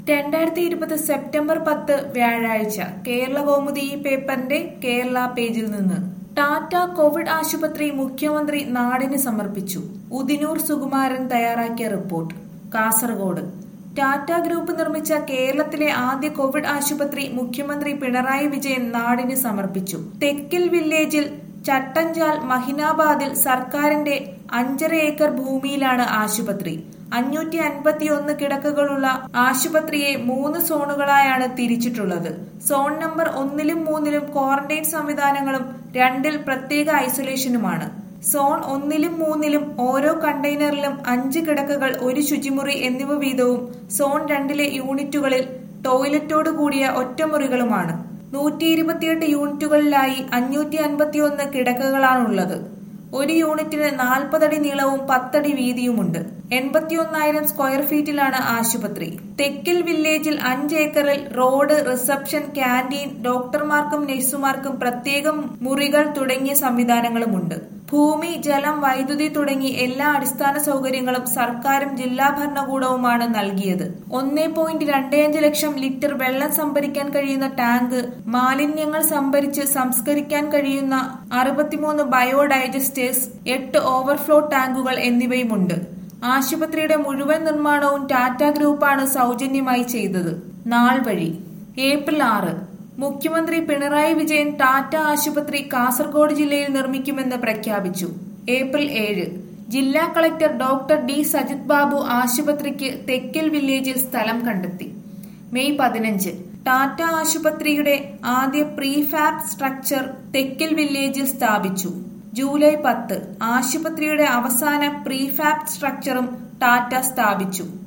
രണ്ടായിരത്തി ഇരുപത് സെപ്റ്റംബർ പത്ത് വ്യാഴാഴ്ച കേരള കൗമുദി ഈ പേപ്പറിന്റെ കേരള പേജിൽ നിന്ന് ടാറ്റ കോവിഡ് ആശുപത്രി മുഖ്യമന്ത്രി നാടിന് സമർപ്പിച്ചു ഉദിനൂർ സുകുമാരൻ തയ്യാറാക്കിയ റിപ്പോർട്ട് കാസർഗോഡ് ടാറ്റ ഗ്രൂപ്പ് നിർമ്മിച്ച കേരളത്തിലെ ആദ്യ കോവിഡ് ആശുപത്രി മുഖ്യമന്ത്രി പിണറായി വിജയൻ നാടിന് സമർപ്പിച്ചു തെക്കിൽ വില്ലേജിൽ ചട്ടഞ്ചാൽ മഹിനാബാദിൽ സർക്കാരിന്റെ അഞ്ചര ഏക്കർ ഭൂമിയിലാണ് ആശുപത്രി അഞ്ഞൂറ്റി അൻപത്തിയൊന്ന് കിടക്കകളുള്ള ആശുപത്രിയെ മൂന്ന് സോണുകളായാണ് തിരിച്ചിട്ടുള്ളത് സോൺ നമ്പർ ഒന്നിലും മൂന്നിലും ക്വാറന്റൈൻ സംവിധാനങ്ങളും രണ്ടിൽ പ്രത്യേക ഐസൊലേഷനുമാണ് സോൺ ഒന്നിലും മൂന്നിലും ഓരോ കണ്ടെയ്നറിലും അഞ്ച് കിടക്കകൾ ഒരു ശുചിമുറി എന്നിവ വീതവും സോൺ രണ്ടിലെ യൂണിറ്റുകളിൽ ടോയ്ലറ്റോട് കൂടിയ ഒറ്റമുറികളുമാണ് നൂറ്റി ഇരുപത്തിയെട്ട് യൂണിറ്റുകളിലായി അഞ്ഞൂറ്റി അൻപത്തിയൊന്ന് കിടക്കകളാണുള്ളത് ഒരു യൂണിറ്റിന് നാൽപ്പതടി നീളവും പത്തടി വീതിയുമുണ്ട് എൺപത്തിയൊന്നായിരം സ്ക്വയർ ഫീറ്റിലാണ് ആശുപത്രി തെക്കിൽ വില്ലേജിൽ അഞ്ച് ഏക്കറിൽ റോഡ് റിസപ്ഷൻ ക്യാന്റീൻ ഡോക്ടർമാർക്കും നഴ്സുമാർക്കും പ്രത്യേകം മുറികൾ തുടങ്ങിയ സംവിധാനങ്ങളുമുണ്ട് ഭൂമി ജലം വൈദ്യുതി തുടങ്ങി എല്ലാ അടിസ്ഥാന സൗകര്യങ്ങളും സർക്കാരും ജില്ലാ ഭരണകൂടവുമാണ് നൽകിയത് ഒന്നേ പോയിന്റ് രണ്ടേയഞ്ച് ലക്ഷം ലിറ്റർ വെള്ളം സംഭരിക്കാൻ കഴിയുന്ന ടാങ്ക് മാലിന്യങ്ങൾ സംഭരിച്ച് സംസ്കരിക്കാൻ കഴിയുന്ന അറുപത്തിമൂന്ന് ബയോഡൈജസ്റ്റേഴ്സ് എട്ട് ഓവർഫ്ലോ ടാങ്കുകൾ എന്നിവയുമുണ്ട് ആശുപത്രിയുടെ മുഴുവൻ നിർമ്മാണവും ടാറ്റ ഗ്രൂപ്പാണ് സൗജന്യമായി ചെയ്തത് നാൾ വഴി ഏപ്രിൽ ആറ് മുഖ്യമന്ത്രി പിണറായി വിജയൻ ടാറ്റ ആശുപത്രി കാസർഗോഡ് ജില്ലയിൽ നിർമ്മിക്കുമെന്ന് പ്രഖ്യാപിച്ചു ഏപ്രിൽ ഏഴ് ജില്ലാ collector doctor D Sajith Babu ആശുപത്രിക്ക് തെക്കൽ വില്ലേജിൽ സ്ഥലം കണ്ടെത്തി മെയ് പതിനഞ്ച് ടാറ്റ ആശുപത്രിയുടെ ആദ്യ പ്രീഫാബ് സ്ട്രക്ചർ തെക്കൽ വില്ലേജിൽ സ്ഥാപിച്ചു ജൂലൈ പത്ത് ആശുപത്രിയുടെ അവസാന പ്രീഫാബ് സ്ട്രക്ചറും ടാറ്റ സ്ഥാപിച്ചു